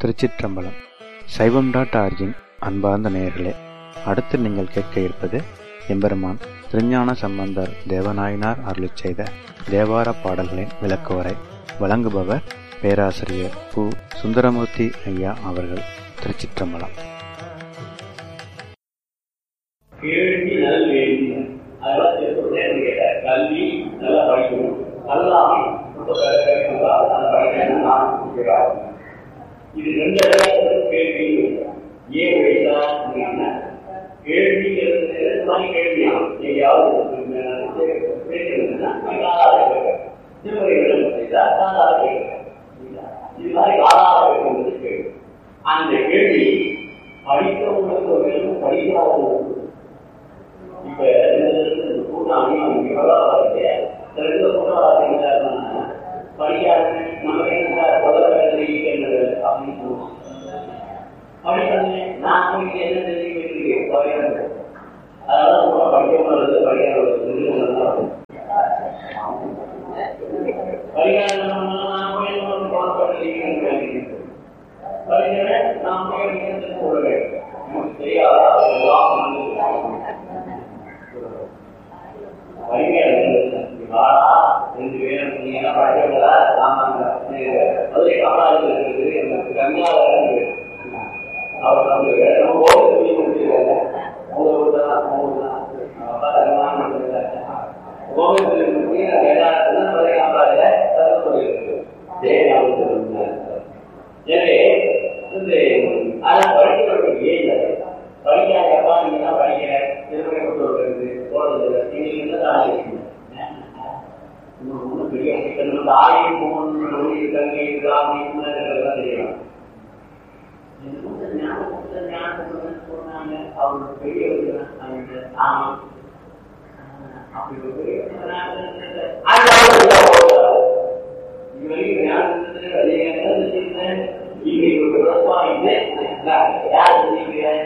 திருச்சிற்றம்பலம் சைவம் dot origin அன்பார்ந்த நேயர்களே அடுத்து நீங்கள் கேட்க இருப்பது எம்பெருமான் திருஞான சம்பந்தர் தேவநாயனார் அருளிச் செய்த தேவார பாடல்களின் விளக்குவரை வழங்குபவர் பேராசிரியர் பு சுந்தரமூர்த்தி ஐயா அவர்கள் திருச்சிற்றம்பலம் கேள்வி நல் வேள்வி அதெல்லாம் சொல்றேன் கேட்டார் கல்வி நல்லா படிக்கணும் கல்லாமை ரொம்ப நல்லா படிக்கணும் நான் கொடுக்கிறார் இது ரெண்டு கேள்வி ஏன் வைத்தா அப்படின்னா கேள்விங்கிறது ரெண்டு மாதிரி கேள்வியா எங்கேயாவது பேசுறதுன்னா காலாத கேட்க திருமுறைகள் செய்தா காலாத கேட்க இது மாதிரி காலாத கேட்கறது கேள்வி அந்த கேள்வி படிக்கிறவங்களுக்கு ஒரு வேணும் படிக்காதவங்களுக்கு இப்ப கூட்டாணி அவங்க வரலாறு சில கூட்டாளர் படிக்காத நம்ம என்ன முதல் தெரிவிக்கின்றது அப்படின்னு சொல்லுவோம் அப்படி பண்ணு நான் உங்களுக்கு என்ன தெரிவிக்கிறேன் படிக்கிறது அதனால ரொம்ப படிக்கணும் படிக்காத படிக்கிறேன் நான் போய் சொல்லுவேன் தெரியாதா எனவே அதை படிக்கிறவர்கள் ஏன் படிக்காதப்பா நீங்க தான் படிக்கிற திருமணம் கொண்டு வருகிறது போடுறது நீங்க என்னதான் ஒன்றும் பெரிய சிக்கல் ஆயும் போகணும் இருக்காங்க இருக்காங்க தெரியலாம் அவருக்கு பெரிய ஆமா அப்படி ஒரு பெரிய இதுவரைக்கும் ஞானத்தில் இன்னைக்கு ஒரு விவசாயம் யார் சொல்லிக்கிறேன்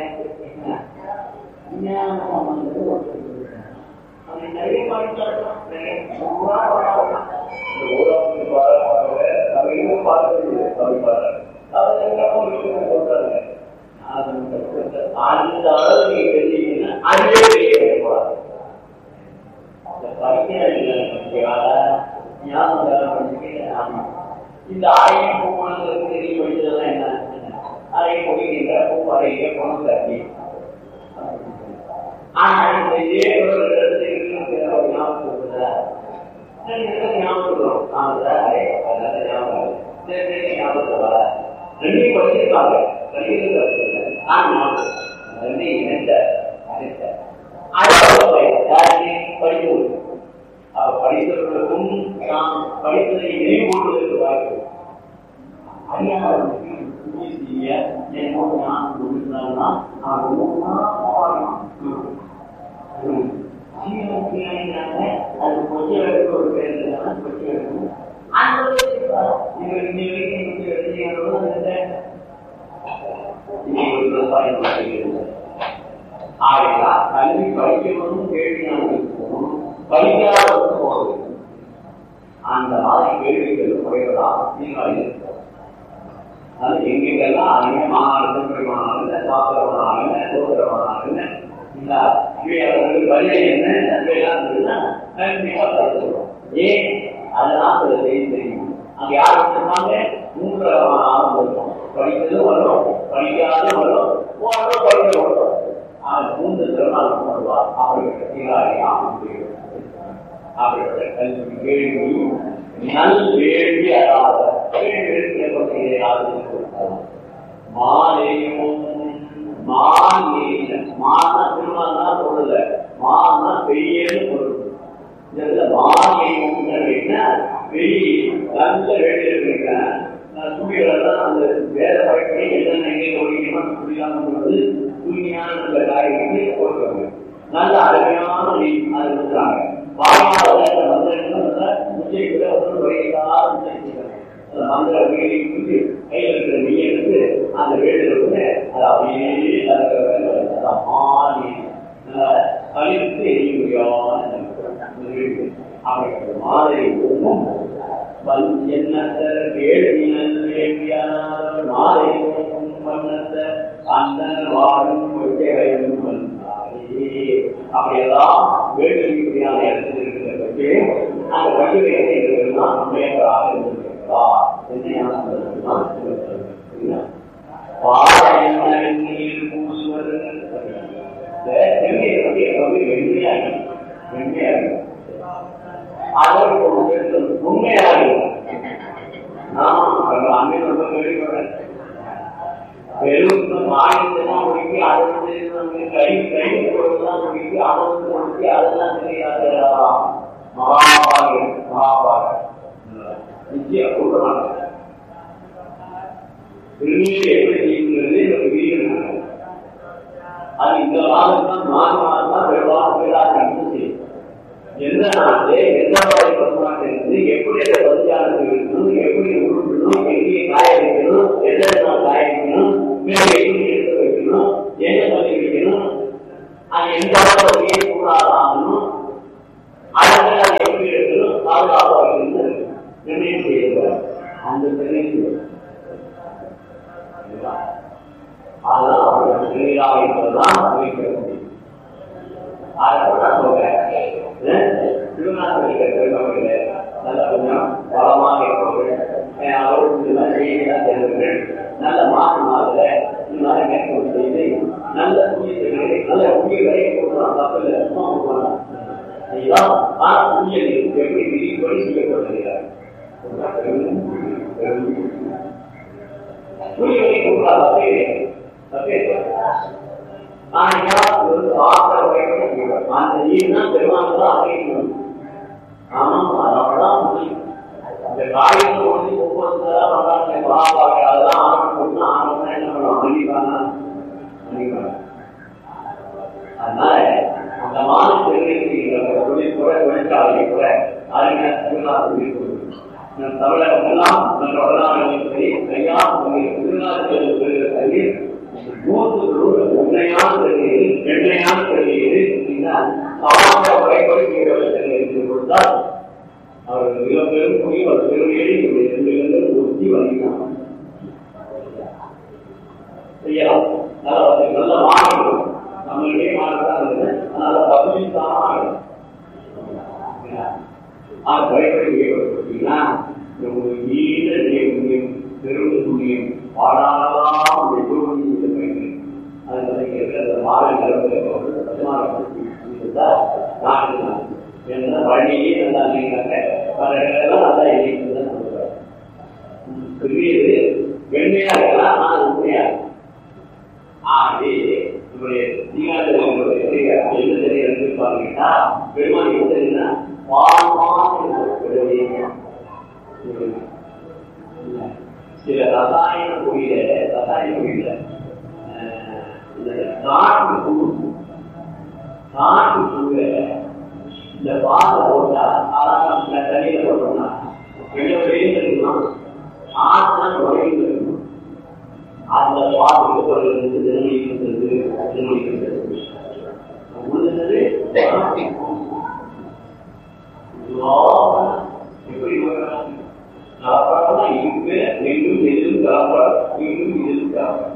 அந்த அளவு நீங்க தெரிஞ்சீங்கன்னா அதுவே பெரிய போறாங்க இந்த ஆயிரம் பூமானதுக்கு தெரிய படிச்சதெல்லாம் என்ன ஆயிரம் முடிக்கின்ற பூ அறைய பணம் தட்டி ஆனா இந்த இதே ஒரு இடத்துக்கு ஞாபகம் இருக்குதா ஞாபகம் ஞாபகம் ரெண்டையும் படிச்சிருக்காங்க படிக்கிறது ஆனா ரெண்டையும் இணைந்த படிக்க படித்தவர்களுக்கும் நாம் படித்ததை நினைவு கொள்வதற்கு வாய்ப்பு அறியாதவர்களுக்கு என்னோட நான் கொடுத்தாங்கன்னா அது கொஞ்சம் ஒரு பேர் இருந்தாலும் கொஞ்சம் இருக்கும் ஆகையா கல்வி படிக்கணும் கேள்வி படிக்காத போவது அந்த மாதிரி கேள்விகள் குறைவதா நீங்கள் இருக்கிறோம் அது எங்கெங்கெல்லாம் அங்கே மாநாடு மாநாடு சாஸ்திரமானாங்க சோதரமானாங்க இந்த இவையாளர்கள் வழியை என்ன இவையெல்லாம் சொல்றோம் ஏன் அதெல்லாம் சில செய்தி தெரியும் அங்க யார் சொன்னாங்க மூன்று ஆரம்பம் படித்ததும் வரும் படிக்காதும் வரும் வரும் படிக்க வரும் மூன்று திறனாலும் வருவார் அவர்கள் அவர்களுடைய கல்வி கேள்வி நல் வேள்வி அறாத மாலையும் மான் மான திருமணம் தான் சொல்லல மான்னா பெரியன்னு பொருள் இதுல மாலையும் பெரிய நல்ல வேலை இருக்கிறேன் துணிகளெல்லாம் அந்த வேலை பழக்கி என்னென்ன எங்கே ஒழிக்கணும் புரியாமல் தூய்மையான நல்ல காரியங்களை போட்டுருவாங்க நல்ல அருமையான அது கொடுக்குறாங்க மந்திர கையில் இருக்கிற நீ எடுத்து அந்த வேடு அது அப்படியே கழித்து எரிய முடியாத அப்படிப்பட்ட மாதிரி ஒன்றும் எண்ணற்ற கேள்வி மாலை படிக்கிறேன் இருக்கிறதுதான் நம்மையாக இருந்திருக்கிறா என்று ஞானம் பாறையில் பூசுவது செம்மையை பற்றி எப்பவுமே வெண்மையாக வெண்மையாக அதற்கு ஒரு பெருத்தல் உண்மையாக நான் அங்கே ரொம்ப கேள்விப்படுறேன் பெரும் மாநிலத்தான் முடிக்கி அதை வந்து கை கை கொடுத்துதான் முடிக்கி அதை வந்து முடிக்கி அதெல்லாம் தெரியாது மகாபாகம் மகாபாகம் நிச்சயம் கூட்டமாக திருநீர் எப்படி செய்யுங்கிறது எனக்கு விரிவு அது இந்த மாதம் தான் மாத மாதம் தான் வெவ்வாறு பேராக செய்யும் எந்த நாட்டு எந்த மாதிரி பசுமாட்டு இருந்து எப்படி அதை பரிச்சாரம் இருக்கணும் எப்படி உருட்டணும் எங்கே காய வைக்கணும் எந்த நாள் காய வைக்கணும் மேலே எப்படி எடுத்து வைக்கணும் என்ன பண்ணி வைக்கணும் அது எந்த அளவுக்கு கூடாது ஆகணும் அடுத்து அதை எப்படி எடுக்கணும் பாதுகாப்பாக வைக்கணும் நிர்ணயம் செய்யக்கூடாது அந்த நிர்ணயம் அதனால் அவர்கள் நிலையாக இருப்பதுதான் வைக்க முடியும் அதை நான் சொல்றேன் திருநாட்களுக்கு பெருமக்களே நல்ல கொஞ்சம் பலமாக இருப்பவர்கள் அவர்களுக்கு செய்திதான் தெரிந்தவர்கள் நல்ல மாற்று மாதல இந்த மாதிரி மேற்கொண்டு செய்து நல்ல புண்ணியத்தை நல்ல புண்ணியங்களை கொடுக்கலாம் தப்பில்லை சும்மா கொடுக்கலாம் இதுதான் ஆனா புண்ணியம் எப்படி விதிப்படி செய்யப்படுகிறார் புண்ணியங்களை கொடுக்கலாம் தப்பே தப்பே அந்த நீர் தான் பெருமாள் தான் அறியணும் ஆமாம் அதனாலதான் முடியும் அந்த காரியத்தை ஒண்ணு ஒவ்வொருத்தரா வந்தாங்க மகாபாக அதெல்லாம் ஆரம்பம் பண்ணா ஆரம்பம் என்ன பண்ணுவோம் மன்னிப்பாங்க மன்னிப்பாங்க அதனால அந்த மாதிரி தெரிவிக்கிறீங்க தொழில் கூட தொழிற்சாலை கூட அறிஞர் தமிழகம் எல்லாம் நம்ம வடநாடுகளில் சரி ஐயா திருநாள் நூற்றுகளோடு உண்மையான தெரியுது வெண்மையான தெரியுது சமாஜ முறைப்படி நீங்கள் கொடுத்தால் அவர்கள் மிக பெரும் குடி ஒரு பெருமையை இரண்டிலிருந்து உறுதி வழங்கினார் செய்யலாம் நல்ல மாநிலம் நம்மளுடைய மாநிலம் இருந்தது அதனால பகுதித்தான ஆகணும் ஆ முறைப்படி ஏற்படுத்தினா நீண்ட புண்ணியம் பெரும் புண்ணியம் பாடாலாம் என்ன வழியே நல்லா நல்லா பெரியது வெண்மையா இருக்கலாம் ஆனா உண்மையா ஆகவே நம்முடைய தீகாரத்தினுடைய என்ன தெரிய இருப்பாங்கன்னா பெருமாள் என்ன சில ரசாயன பொழியில ரசாயன பொழியில காட்டு பூ காட்டு பூல இந்த பாலை போட்டா அழகா தண்ணியில போட்டோம்னா வெளியே வெளியே இருக்கணும் ஆறுனா நுழைவு இருக்கணும் அந்த பாட்டு ஒரு திருமணிக்கிறது திருமணிக்கிறது உள்ளது எப்படி கலப்படம் இங்கு மீண்டும் எதிரும் கலப்படம் மீண்டும் எதிரும் கலப்படம்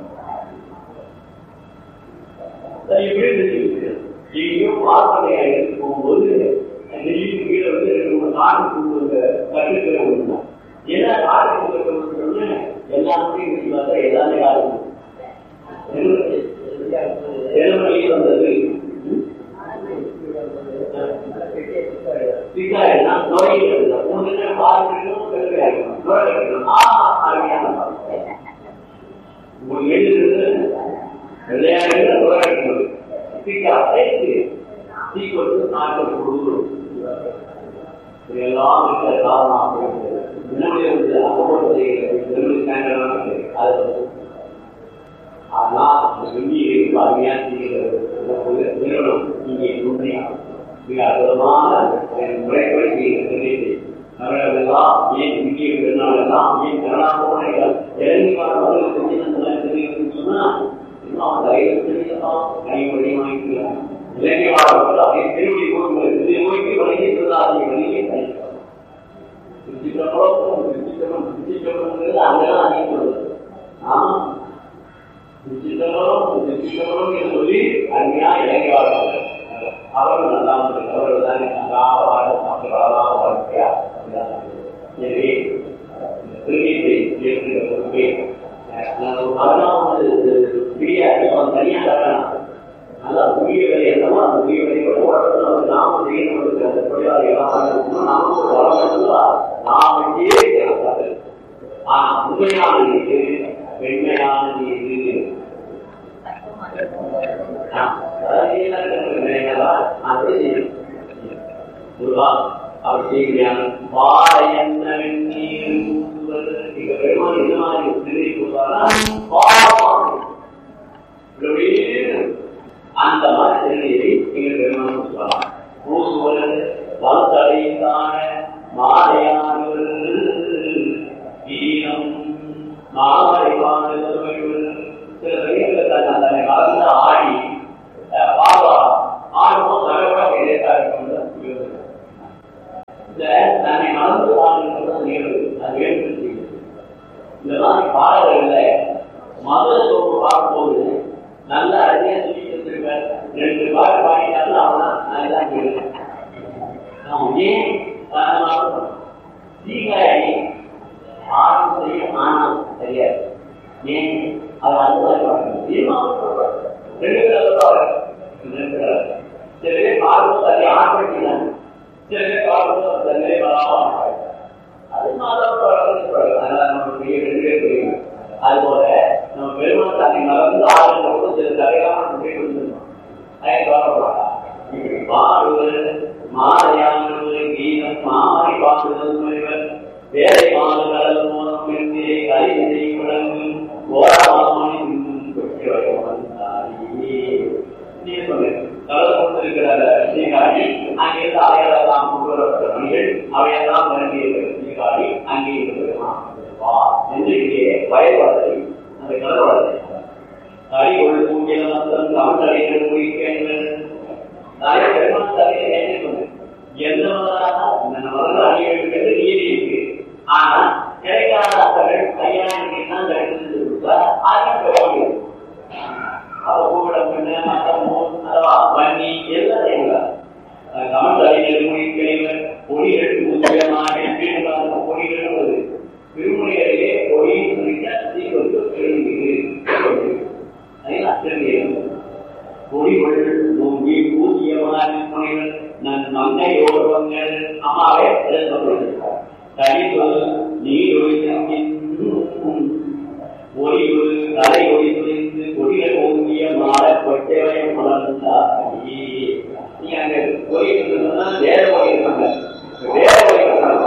எப்படி தெரியுது எங்கேயும் வாசனையா எடுத்து போகும்போது நெல்லிக்கு கீழே வந்து ரெண்டு மூணு காடு பூங்க கட்டுக்கிற ஒண்ணு ஏன்னா காடு பூங்க எல்லாமே பார்த்தா எல்லாமே காடு எலுமணி வந்தது நோய் வெள்ளையாக நுழைக்கிறது அழைத்து தீக்கொண்டு நாட்கள் கொடுக்கிறோம் இதெல்லாம் இருக்கிற காரணம் முன்னாடி வந்து அகோடு செய்கிறது ஆனால் வெள்ளியை அருமையா செய்கிறது நிறுவனம் இங்கே உண்மையாக மிக அற்புதமான முறைப்படி செய்கிறது அவர்களெல்லாம் ஏன் இந்திய பெருநாளெல்லாம் ஏன் கருணாபோனைகள் இறங்கி வாழ்வதற்கு சொன்னா இன்னும் தைரியம் தெரியலாம் கைவழி வாங்கிக்கலாம் இலங்கை வாழ்வர்கள் அதை திருவடி கொடுக்கிறது இதை நோக்கி வழங்கி திருதாசியை வழங்கி கைக்கலாம் திருச்சிற்றம்பலம் திருச்சிற்றம்பலம் திருச்சிற்றம்பலங்கிறது அங்கெல்லாம் அதிகப்படுது ஆமா திருச்சிற்றம்பலம் திருச்சிற்றம்பலம் என்று சொல்லி அருமையா இலங்கை வாழ்வார்கள் அவர்கள் நல்லா அவர்கள் தானே நன்றாக வாழ அப்படி வளராக வாழ்க்கையா இருக்கிற பொறுப்பே அதெல்லாம் வந்து ஃப்ரீயாக தனியாக கட்டணும் நல்லா உரிய வேலை என்னமோ அந்த உரிய வேலையோட உலகத்துல வந்து நாம செய்யணும் அந்த தொழிலாளிகளாக இருக்கணும் நாம ஒரு வளம் நாம செய்ய ஆனா உண்மையான நீதி வெண்மையான நீதி முருகா அவர் செய்கிறான் பாறை என்ன வெந்நீர் ஊற்றுவது இங்க பெருமாள் இந்த மாதிரி திரும்பி கொடுத்தாரா அந்த மாதிரி திருநீரை இங்க பெருமாள் கொடுத்தாரா பூசுவது வளத்தடைந்தான மாலையானவர் ஈனம் மாலை வாழ்ந்தவர் சில பெரியவர்கள் தன்னை மறந்து ஆடி பாபா ஆடுவோம் தலைவராக இடைக்காக இந்த தன்னை மறந்து ஆடுகிறது நிகழ்வு அது வேண்டும் இந்த மாதிரி பாடல்கள்ல மத சோப்பு பார்க்கும்போது நல்ல அருமையா சொல்லி வச்சிருக்காரு ரெண்டு பாட்டு பாடிட்டாலும் அவன் நல்லா கேள்வி நாம் ஏன் சீகாரி ஆணும் செய்யும் ஆனாம் தெரியாது ஏன் அவர் அந்த மாதிரி பாடணும் ரெண்டு பேர் சில பேர் பார்க்கும் சரி ஆரம்பிக்கிறாங்க சில பேர் பார்க்கும் தன்னை வராமல் அது அதுபோல நம்ம பெருமாள் தன்னை மறந்து ஆளுநர் சில தலைவராக பாடுவது மாலையானது கீதம் மாறி பாடுதல் வேலை மாறு கடல் மூலம் என்றே கலிதை விளங்கும் ஓரமாமணி கொட்டி வந்தாயே நீ சொன்ன கடல் கொண்டிருக்கிற சீகாரி அங்கிருந்து அவையெல்லாம் கொண்டு வரப்பட்ட மணிகள் அவையெல்லாம் விளங்கியிருக்கிற சீகாரி அங்கே இருக்கிறான் என்று இங்கே வயல்வாதை அந்த கடல் வளர்ச்சி தடி ஒரு பூஜ்ய மத்தம் தமிழ் முடிக்கின்றன நிறைய பெருமாள் தலையை என்ன சொன்னேன் எந்த மதம் அடிக்கிறது நீதி இருக்கு ஆனா கிடைக்காத அத்தர்கள் கையாளுக்கு தான் கிடைக்கிறது கொடுத்தா ஆயும் பெற முடியும் அவ கூப்பிடம் பண்ண மத்தமோ அல்லவா வன்னி எல்லாம் செய்யலாம் தமிழ் அறிஞர் மொழிக்கைவர் பொடிகள் முக்கியமாக பொடிகள் வருது திருமொழிகளிலே பொடி குறித்த சீக்கிரம் தெரிவிக்கிறது பொடிகள் நோங்கி பூஜ்யமான முனைகள் நன் மங்கை ஓர்வங்கள் அம்மாவே தனி சொல் நீர் ஒழித்தின் ஒளி ஒரு கலை ஒளி துணிந்து கொடிகள் ஓங்கிய மாற கொட்டவை மலர்ந்தாய் நீ அங்க ஒளி சொன்னா வேற ஒளி இருக்காங்க வேற ஒளி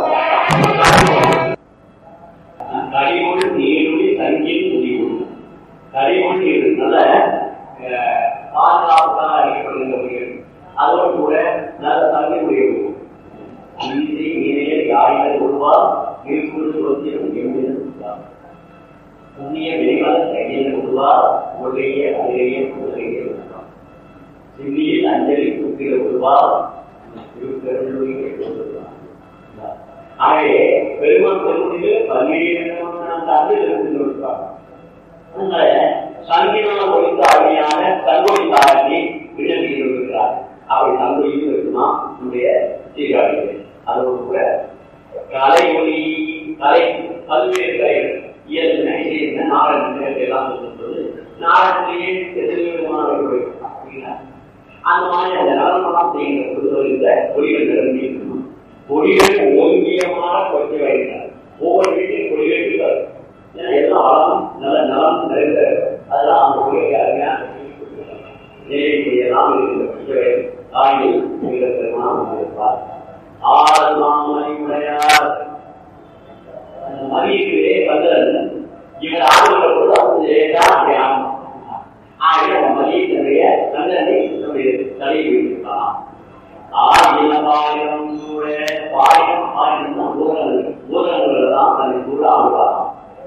கரிமொழி நீருளி சங்கின் துணிவுள் கரிமொழி நீர் நல்ல பாதுகாப்புக்காக அளிக்கப்படுகின்ற மொழிகள் அதோடு கூட நல்ல சங்கி மொழிகள் நீதி நீரையில் யாரிகள் ஒருவார் இருப்பது சொத்தியம் எவ்வளவு புண்ணிய வெளிகால கையில் ஒருவார் ஒன்றைய அதிலேயே ஒன்றைய ஒருவார் சின்னியில் அஞ்சலி குத்திர ஒருவார் திருக்கருளுடைய ஒருவார் ஆகவே பெருமாள் பெருமொழியில் பல்வேறு ஆண்டு இருக்கின்றார் அதனால சங்கினால் ஒழித்த அருமையான தங்கொழி தாரத்தை விண்ணப்பிக்கிறார் அப்படி தங்கொழியும் இருக்குமா நம்முடைய சீர்காழிகள் அதோடு கூட கலை ஒளி கலை பல்வேறு கலைகள் இயல்பு இசையின நாடகம் எல்லாம் சொல்லும்போது நாடகத்திலேயே எதிர்வு விதமான அந்த மாதிரி அந்த நலமெல்லாம் செய்கிற பொழுது இந்த ஒளிகள் நிரம்பி இருக்கணும் கொடிகள் ஓங்கியமான கொச்சை வைக்கிறார் ஒவ்வொரு வீட்டிலும் கொடிகள் இருக்காது ஏன்னா எல்லாம் ஆழம் நல்ல நலம் நிறைந்த அதெல்லாம் அந்த கொடிகளை அருமையான எல்லாம் இருக்கின்ற கொச்சை ஆயில் மிக பெருமானம் இருப்பார் ஆடல் மாமணி உடையார் அந்த மதியிலே கந்தரன் இவர் ஆடுகிற பொழுது அது தான் அப்படி ஆகும் ஆகிய மதியத்தினுடைய கந்தனை நம்முடைய தலையில் வைத்திருக்கலாம் ஆயிரம் ஆயிரம் கூட ஆயிரம் ஆயிரம் தான் பூதங்கள் பூதங்கள் தான் தன்னை கூட ஆடுவாராம்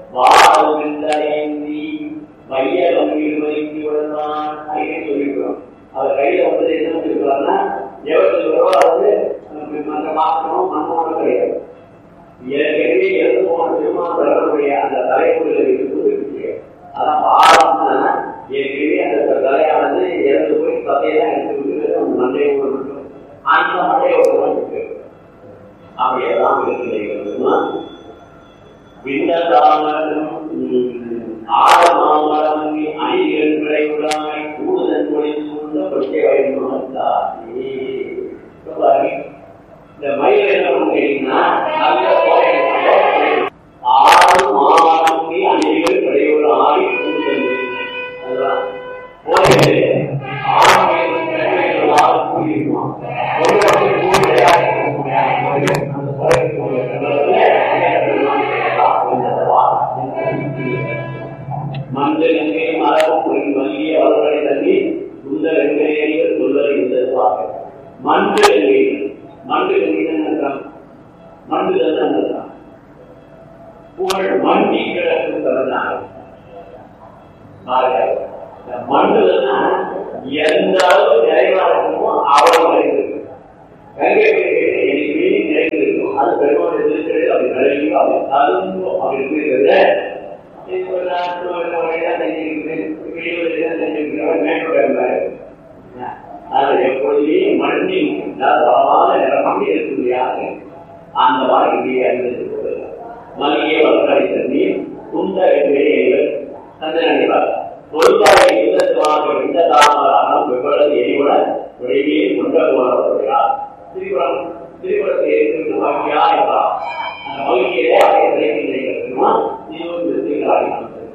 வாழி மையம் வைத்து விடலாம் அங்கே சொல்லிக்கிறோம் அவர் கையில வந்து என்ன சொல்லிக்கிறாருன்னா எவ்வளவு சொல்றோ அது மற்ற மாற்றமும் மண்ணோட கிடையாது ஏற்கனவே எழுந்து போன திருமாவளவருடைய அந்த தலைமுறையில் இருக்கு அதான் பாடம்னா ஏற்கனவே அந்த தலையானது இறந்து போய் கதையெல்லாம் எடுத்து விட்டு மண்டையை விட்டு அந்த மண்டையை விட்டு அப்படியெல்லாம் இருக்கிறீர்கள் விண்ணதா தாமரம் ஆறு மாமரம் அணிகள் விளைவுடாய் கூடுதல் மொழி சூழ்ந்த பச்சை வயது இந்த மயில் என்ன பண்ணுறீங்கன்னா நல்ல கோயில் ஆறு மாமரங்கி அணிகள் விளைவுட ஆடி கூடுதல் அதுதான் கோயில் ஆறு மயில் ஆறு கூடியிருக்குமா ஒரு வருஷம் கூடி விளையாடி அந்த மஞ்சள் மரபு மல்லிய அவர்களை தண்ணி இந்த வெங்கையர்கள் சொல்வதை இந்த மஞ்சள் மஞ்சள் அர்த்தம் மஞ்சள் அர்த்தம் புகழ் மண்டி கிழக்கு பிறந்தாங்க மண்ணுலன்னா எந்த அளவு நிறைவாக இருக்குமோ அவ்வளவு நிறைந்திருக்கு கங்கை எனக்கு நிறைந்திருக்கும் அது பெருமாள் இருக்கிறது அப்படி நிறையும் அப்படி தழும்பும் அப்படி இருக்கிறது எப்பொழுதே மண்ணின் பலமான நிறமாக இருக்கும்படியாக அந்த வாழ்க்கையை அறிந்தது மல்லிகை வளர்க்கடை தண்ணி குந்த வெற்றிகள் சந்தனிப்பார் பொதுவாக இல்லத்துவாக இந்த தாமரானம் வெவ்வளவு எரிவுட விடையே முன்ன போனவர்களார் திரிபுரம் திரிபுரத்தை இருக்கிறது வாக்கியா என்றார் அந்த மகிழ்ச்சியிலே அதை கிடைக்கின்றீர்களா நீங்களும் திருத்திகளாகி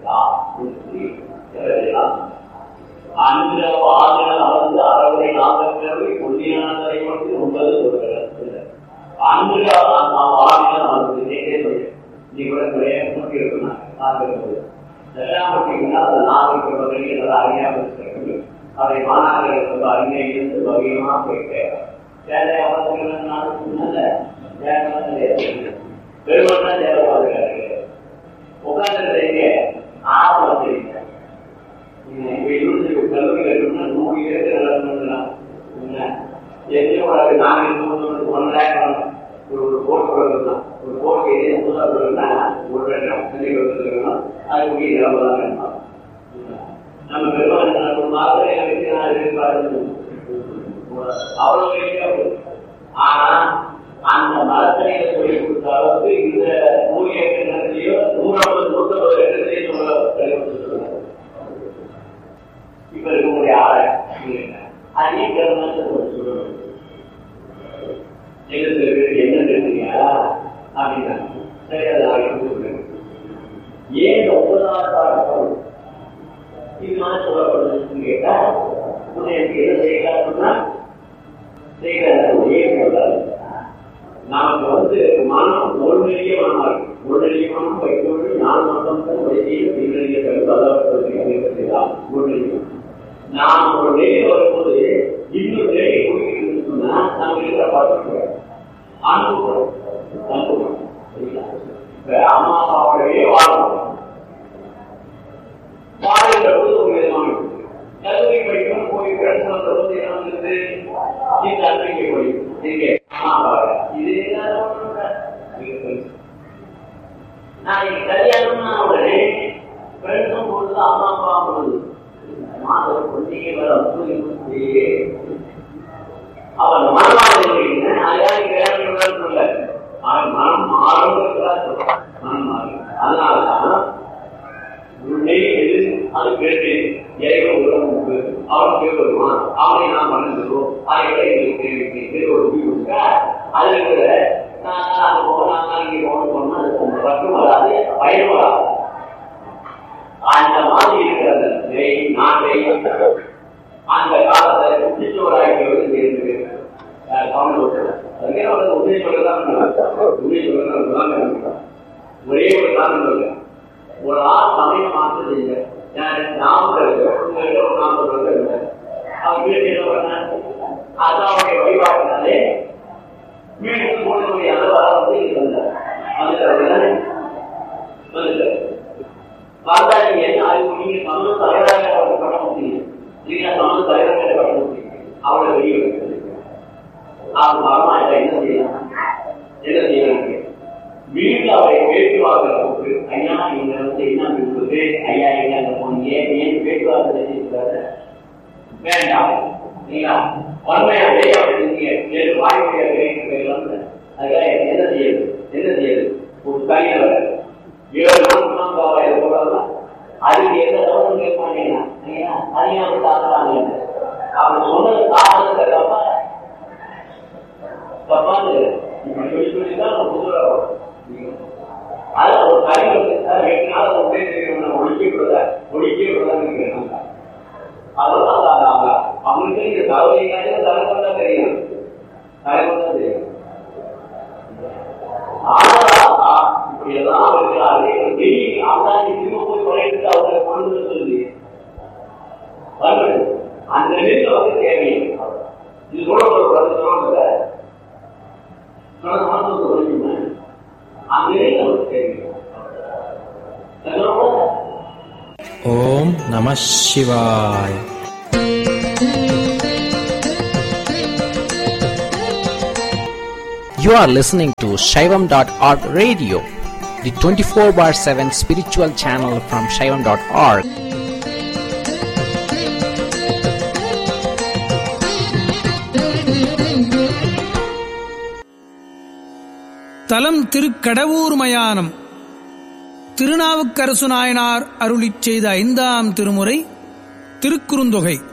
அந்த வாதங்கள் அமர்ந்து அறவுரை நாகப்பிறவை கொண்டியானதை மட்டும் ஒன்பது சொல்கிறது அன்று வாதங்கள் அமர்ந்து நேரே சொல்லு நீ கூட நிறைய முட்டி இருக்கணும் நாகப்பிறவை எல்லாம் பார்த்தீங்கன்னா அந்த நாகரிக பகுதியில் நல்ல அறியாமல் இருக்கிறது அதை மாணவர்கள் ரொம்ப அருமையை இருந்து வகையமாக கேட்கிறார் வேலை அவசரங்கள் பெருமாள் தேவை பாதுகாக்கிறது உட்கார்ந்து ஆரம்பம் தெரியுங்க கல்லூரி கட்டணும்னா நூறு பேருக்கு நடக்கணும் எத்தனையோ ஒரு நாங்கள் ஒன் லேக் ஒரு ஒரு கோட் கொடுக்கணும் ஒரு கோட் ஏரியா புதுசாக கொடுக்கணும்னா ஒரு லட்சம் இருக்கணும் அது முக்கிய நிலவரம் வேணும் நம்ம பெருமாள் ஒரு மாதம் எனக்கு நான் எதிர்பார்க்கணும் அவ்வளவு ஆனா அந்த மரத்தனையில சொல்லி கொடுத்த அளவுக்கு இந்த நூறு ஏக்கர் நிலத்திலேயோ நூற்றம்பது நூற்றம்பது ஏக்கர்லயே சொல்ல இப்ப இருக்கக்கூடிய ஆளை அதே கருமாத்த சொல்லணும் எங்களுக்கு என்ன தெரியுங்களா அப்படின்னா சரி அதை ஆகிட்டு சொல்லுங்க ஏன் ஒன்பதாவது இது மாதிரி சொல்லப்படுதுன்னு கேட்டா உனக்கு என்ன செய்யலாம்னா நமக்கு வந்து மனம் ஒருநிலைய மனமா இருக்கு ஒருநிலைய மனம் வைத்தோடு ஞான மதம் வைத்தியம் தீவிரிய கருத்து நாம் ஒரு நிலை வரும்போது இன்னொரு நிலையை குடிக்கணும்னு சொன்னா நம்ம இருக்கிற பார்த்து அனுபவம் அனுபவம் அம்மா அப்பாவோடவே வாழணும் வாழ்கின்ற போது ஒரு விதமான கல்லூரி படிக்கணும் போய் ஃப்ரெண்ட்ஸ் வந்த போது என்ன வந்தது இந்த அன்னைக்கு படிக்கும் நீங்க இது நாளைக்கு கல்யாணம்னா உடனே ஃப்ரெண்ட்ஸும் பொழுது அம்மா அப்பா பொழுது மாதம் பொண்ணிಗೆ வர அவன் மனமாக அதையாவது கல்யாணம் சொல்ல அவன் மனம் மாறுங்கிறதா மனம் மாறும் அதனாலதான் உன்னை எது அது கேட்டு இறைவன் உலகம் உண்டு அவன் கேட்பதுவான் அவனை நாம் மறந்துடுவோம் அதை விட எங்களுக்கு தெரிவிக்கு ஒரு முடிவு அதுல கூட நான் அது போனாங்க இங்கே போன போனா அது பக்கம் வராது பயணம் வராது அந்த மாதிரி இருக்கிற அந்த நிலை நாட்டை அந்த காலத்தை குட்டிச்சோராய்க்கிறது இருந்தது உண்மை சொல்லதான் உண்மை சொல்லதான் ஒரே ஒரு காரணம் இல்லை ஒரு ஆள் சமயம் மாற்றம் செய்யுங்க நாமக்கல் ஒரு நாற்பது வருடம் இல்லை அவர் வீட்டு என்ன பண்ண அதாவுடைய வழிபாட்டினாலே வீட்டுக்கு போனதுடைய அளவாக வந்து இது வந்தார் வந்துட்டாரு வந்துட்டாரு வந்தா நீங்க என்ன அறிவு நீங்க சமூக தலைவராக பண்ண முடியும் நீங்க சமூக தலைவராக பண்ண முடியும் அவளை வெளியே வைக்கிறது அவர் மரமா என்ன செய்யலாம் என்ன செய்யலாம் வீட்டில் அவரை பேச்சுவார்த்தை போட்டு ஐயா நீங்க வந்து என்ன கொடுத்து ஐயா எங்க அங்க போனீங்க ஏன் பேச்சுவார்த்தை செஞ்சிருக்காரு வேண்டாம் நீங்களா வன்மையாவே அப்படி நீங்க ஏழு வாய்ப்புடைய பேருக்கு அதுக்காக என்ன செய்யுது என்ன செய்யுது ஒரு தனியாக ஏழு நாள் அதுக்கு எந்த தவறும் கேட்க மாட்டேங்கிறான் அதையும் அப்படி தாக்குறாங்க அவன் சொன்னது காரணத்தை தப்பா தப்பான்னு இப்படி சொல்லி சொல்லி தான் நம்ம புதுல அது ஒரு தலைவர் எட்டு நாள் ஒன்றே தெரியும் ஒழிக்க கூடாத ஒழிக்க கூடாதுன்னு அதெல்லாம் அவங்க அவங்களுக்கு இந்த தலைவலிக்காக தலைவர் தான் தெரியும் தலைவர் தான் தெரியும் ஆனா இப்படி எல்லாம் இருக்கிறார்கள் வெளியே அவங்க திரும்ப போய் குறைந்து அவங்க கொண்டு சொல்லி வருவது அந்த நிலையில வந்து தேவையில்லை இது கூட ஒரு பதில் சொல்லுங்க சொன்ன மனசு சொல்லுங்க அந்த நிலையில வந்து தேவையில்லை ஓம் நம சிவாய் You are listening to Shaivam.org radio, the 24 bar 7 spiritual channel from Shaivam.org. தலம் திருக்கடவூர் மயானம் திருநாவுக்கரசு நாயனார் அருளிச் செய்த ஐந்தாம் திருமுறை திருக்குறுந்தொகை